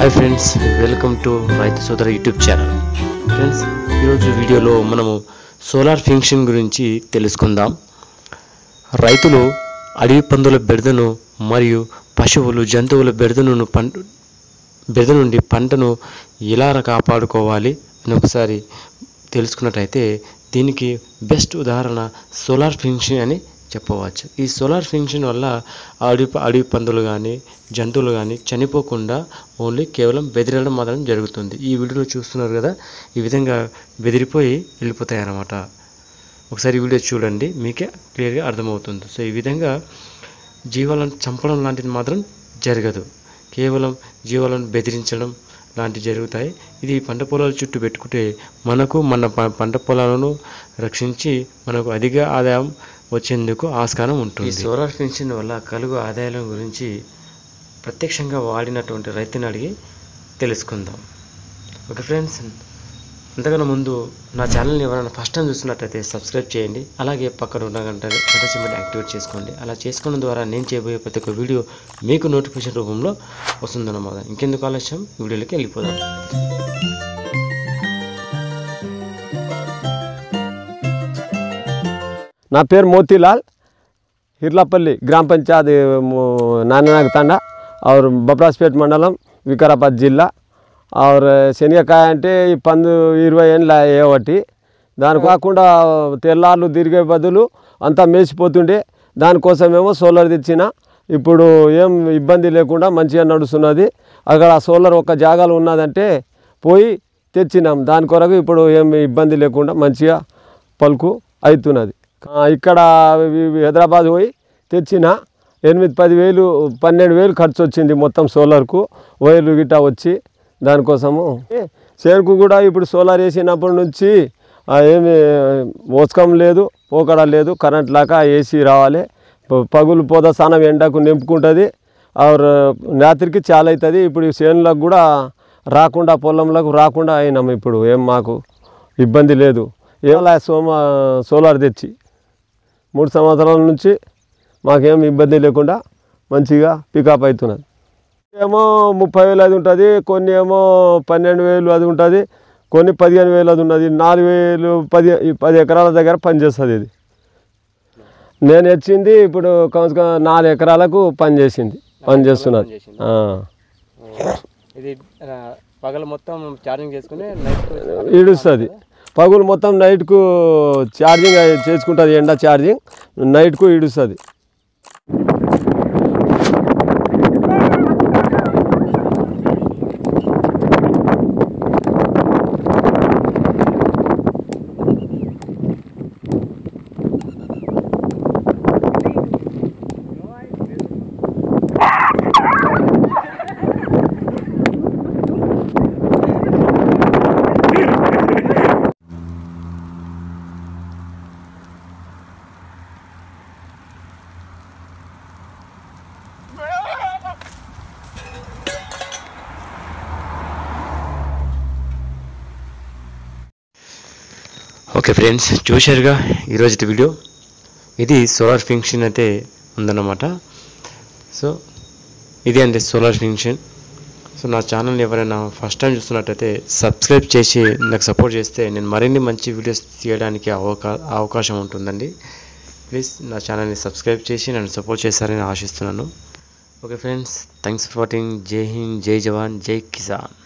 Hi friends welcome to రైతు సోదర YouTube channel friends ఈరోజు వీడియోలో మనము సోలార్ ఫంక్షన్ గురించి తెలుసుకుందాం రైతులు అడవి పందుల బెడదను మరియు పశువులు జంతువుల బెడదను పంట బెడద నుండి పంటను ఎలా కాపాడుకోవాలి అని ఒకసారి తెలుసుకున్నట్టయితే దీనికి బెస్ట్ ఉదాహరణ సోలార్ ఫంక్షన్ అని చెప్పవచ్చు ఈ సోలార్ ఫంక్షన్ వల్ల అడవి అడవి పందులు కానీ జంతువులు కానీ చనిపోకుండా ఓన్లీ కేవలం బెదిరడం మాత్రం జరుగుతుంది ఈ వీడియోలో చూస్తున్నారు కదా ఈ విధంగా బెదిరిపోయి వెళ్ళిపోతాయి అన్నమాట ఒకసారి ఈ వీడియో చూడండి మీకే క్లియర్గా అర్థమవుతుంది సో ఈ విధంగా జీవాలను చంపడం లాంటిది మాత్రం జరగదు కేవలం జీవాలను బెదిరించడం లాంటివి జరుగుతాయి ఇది పంట పొలాల చుట్టూ పెట్టుకుంటే మనకు మన ప- పంట పొలాలను రక్షించి మనకు అధిక ఆదాయం వచ్చేందుకు ఆస్కారం ఉంటుంది ఈ సోలార్ పెన్షన్ వల్ల కలుగు ఆదాయాల గురించి ప్రత్యక్షంగా వాడినటువంటి రైతుని అడిగి తెలుసుకుందాం ఓకే ఫ్రెండ్స్ అంతకన్నా ముందు నా ఛానల్ని ఎవరైనా ఫస్ట్ టైం చూస్తున్నట్టయితే సబ్స్క్రైబ్ చేయండి అలాగే పక్కన ఉన్న గంట గంట సింబల్ యాక్టివేట్ చేసుకోండి అలా చేసుకోవడం ద్వారా నేను చేయబోయే ప్రతి ఒక్క వీడియో మీకు నోటిఫికేషన్ రూపంలో వస్తుందన్నమాట ఇంకెందుకు ఆలస్యం వీడియోలోకి వెళ్ళిపోదాం నా పేరు మోతీలాల్ హిర్లాపల్లి గ్రామ పంచాయతీ నాన్ననాగ తండా और బబ్రాస్పేట్ మండలం వికారాబాద్ జిల్లా और శనగకాయ అంటే ఈ పందు ఇరవై ఏళ్ళ ఏ ఒకటి దాని కాకుండా తెల్లార్లు తిరిగే బదులు అంతా మేసిపోతుండే దానికోసమేమో సోలార్ తెచ్చిన ఇప్పుడు ఏం ఇబ్బంది లేకుండా మంచిగా నడుస్తున్నది అక్కడ సోలార్ ఒక జాగాలో ఉన్నదంటే పోయి తెచ్చినాం దాని కొరకు ఇప్పుడు ఏం ఇబ్బంది లేకుండా మంచిగా పలుకు అవుతున్నది ఆ, ఇక్కడ వి- వి- హైదరాబాద్ పోయి తెచ్చిన ఎనిమిది పది వేలు పన్నెండు వేలు ఖర్చు వచ్చింది మొత్తం సోలార్కు వైర్లు గిట్టా వచ్చి దానికోసము చేరుకు కూడా ఇప్పుడు సోలార్ వేసినప్పటి నుంచి ఆ, ఏమి మోసకం లేదు పోకడ లేదు కరెంట్ లాగా ఏసీ రావాలి ప- పగులు పోద స్థానం ఎండకు నింపుకుంటుంది ఆర్ రాత్రికి చాలా అవుతుంది ఇప్పుడు ఈ చేనులకు కూడా రాకుండా పొలంలకు రాకుండా అయినాం ఇప్పుడు ఏం మాకు ఇబ్బంది లేదు ఏమలా సోమ సోలార్ తెచ్చి మూడు సంవత్సరాల నుంచి మాకేం ఇబ్బంది లేకుండా మంచిగా పికప్ అవుతున్నది ఏమో ముప్పై వేలు అది ఉంటుంది కొన్ని ఏమో పన్నెండు వేలు అది ఉంటుంది కొన్ని పదిహేను వేలు అది ఉన్నది నాలుగు వేలు పది ఈ పది ఎకరాల దగ్గర పనిచేస్తుంది ఇది నేను వచ్చింది ఇప్పుడు కౌన్సిల్ నాలుగు ఎకరాలకు పని చేసింది పని చేస్తున్నది ఆ. ఇది పగల మొత్తం ఛార్జింగ్ చేసుకుని నైట్ ఈడుస్తుంది పగులు మొత్తం నైట్కు ఛార్జింగ్ అయి- చేసుకుంటుంది ఎండ ఛార్జింగ్ నైట్కు ఈడుస్తుంది ఓకే ఫ్రెండ్స్ చూశారుగా ఈరోజు వీడియో ఇది సోలార్ ఫంక్షన్ అయితే ఉందన్నమాట సో ఇది అండి సోలార్ ఫంక్షన్ సో నా ఛానల్ని ఎవరైనా ఫస్ట్ టైం చూస్తున్నట్టయితే సబ్స్క్రైబ్ చేసి నాకు సపోర్ట్ చేస్తే నేను మరిన్ని మంచి వీడియోస్ తీయడానికి అవకా అవకాశం ఉంటుందండి ప్లీజ్ నా ఛానల్ని సబ్స్క్రైబ్ చేసి నన్ను సపోర్ట్ చేస్తారని ఆశిస్తున్నాను okay friends thanks for watching Jai Hind జై జవాన్ జై కిసాన్